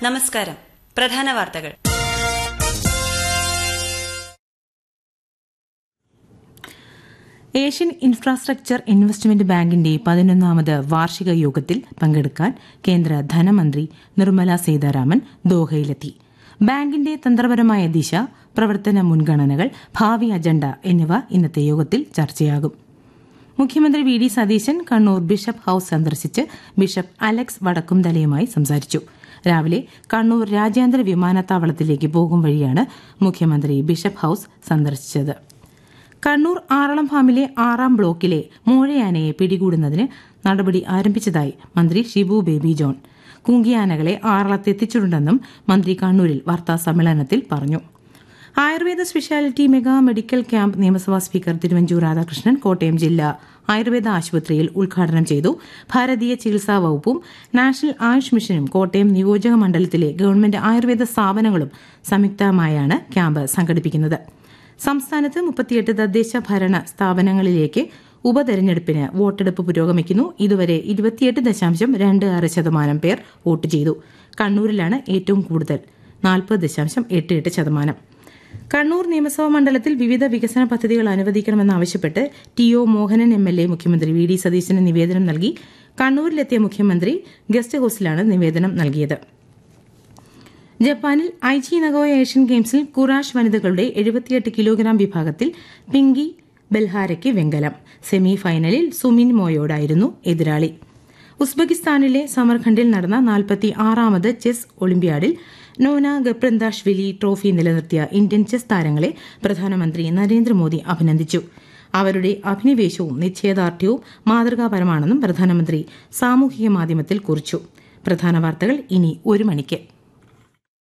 നമസ്കാരം പ്രധാന വാർത്തകൾ ഏഷ്യൻ ഇൻഫ്രാസ്ട്രക്ചർ ഇൻവെസ്റ്റ്മെന്റ് ബാങ്കിന്റെ പതിനൊന്നാമത് വാർഷിക യോഗത്തിൽ പങ്കെടുക്കാൻ കേന്ദ്ര ധനമന്ത്രി നിർമ്മല സീതാരാമൻ ദോഹയിലെത്തി ബാങ്കിന്റെ തന്ത്രപരമായ ദിശ പ്രവർത്തന മുൻഗണനകൾ ഭാവി അജണ്ട എന്നിവ ഇന്നത്തെ യോഗത്തിൽ ചർച്ചയാകും മുഖ്യമന്ത്രി V D Satheesan Kannur bishop house സന്ദർശിച്ച് ബിഷപ്പ് അലക്സ് വടക്കുംതലയുമായി സംസാരിച്ചു രാവിലെ കണ്ണൂർ രാജ്യാന്തര വിമാനത്താവളത്തിലേക്ക് പോകും വഴിയാണ് മുഖ്യമന്ത്രി ബിഷപ്പ് ഹൌസ് സന്ദർശിച്ചത് കണ്ണൂർ ആറളം ഫാമിലെ ആറാം ബ്ലോക്കിലെ മൂഴയാനയെ പിടികൂടുന്നതിന് നടപടി ആരംഭിച്ചതായി മന്ത്രി ഷിബു ബേബി ജോൺ കുങ്കിയാനകളെ ആറളത്തെത്തിച്ചിട്ടുണ്ടെന്നും മന്ത്രി കണ്ണൂരിൽ വാർത്താ സമ്മേളനത്തിൽ പറഞ്ഞു Ayurveda speciality mega medical camp നിയമസഭാ സ്പീക്കർ തിരുവഞ്ചൂർ രാധാകൃഷ്ണൻ കോട്ടയം ജില്ലാ ആയുർവേദ ആശുപത്രിയിൽ ഉദ്ഘാടനം ചെയ്തു ഭാരതീയ ചികിത്സാ വകുപ്പും നാഷണൽ ആയുഷ് മിഷനും കോട്ടയം നിയോജക മണ്ഡലത്തിലെ ഗവൺമെന്റ് ആയുർവേദ സ്ഥാപനങ്ങളും സംയുക്തമായാണ് ക്യാമ്പ് സംഘടിപ്പിക്കുന്നത് സംസ്ഥാനത്ത് മുപ്പത്തിയെട്ട് തദ്ദേശ ഭരണ സ്ഥാപനങ്ങളിലേക്ക് ഉപതെരഞ്ഞെടുപ്പിന് വോട്ടെടുപ്പ് പുരോഗമിക്കുന്നു ഇതുവരെ ഇരുപത്തിയെട്ട് ദശാംശം രണ്ട് ആറ് ശതമാനം പേർ വോട്ട് ചെയ്തു കണ്ണൂരിലാണ് ഏറ്റവും കൂടുതൽ നാൽപ്പത് ദശാംശം എട്ട് എട്ട് ശതമാനം കണ്ണൂർ നിയമസഭാ മണ്ഡലത്തിൽ വിവിധ വികസന പദ്ധതികൾ അനുവദിക്കണമെന്നാവശ്യപ്പെട്ട് T O Mohanan M L A മുഖ്യമന്ത്രി വി ഡി സതീശന് നിവേദനം നൽകി കണ്ണൂരിലെത്തിയ മുഖ്യമന്ത്രി ഗസ്റ്റ് ഹൌസിലാണ് നിവേദനം നൽകിയത് ജപ്പാനിൽ ഐച്ചി നഗോയ ഏഷ്യൻ ഗെയിംസിൽ കുറാഷ് വനിതകളുടെ എഴുപത്തിയെട്ട് കിലോഗ്രാം വിഭാഗത്തിൽ പിങ്കി ബെൽഹാരയ്ക്ക് വെങ്കലം സെമി ഫൈനലിൽ സുമിൻ മോയോടായിരുന്നു എതിരാളി ഉസ്ബെക്കിസ്ഥാനിലെ സമർഖണ്ഡിൽ നടന്ന നാൽപ്പത്തി ആറാമത് ചെസ് ഒളിമ്പ്യാഡിൽ നോന ഗപ്രന്ദാഷ്വിലി ട്രോഫി നിലനിർത്തിയ ഇന്ത്യൻ ചെസ് താരങ്ങളെ പ്രധാനമന്ത്രി നരേന്ദ്രമോദി അഭിനന്ദിച്ചു അവരുടെ അഭിനിവേശവും നിശ്ചയദാർഢ്യവും മാതൃകാപരമാണെന്നും പ്രധാനമന്ത്രി സാമൂഹിക മാധ്യമത്തിൽ കുറിച്ചു പ്രധാന വാർത്തകൾ ഇനി ഒരു മണിക്ക്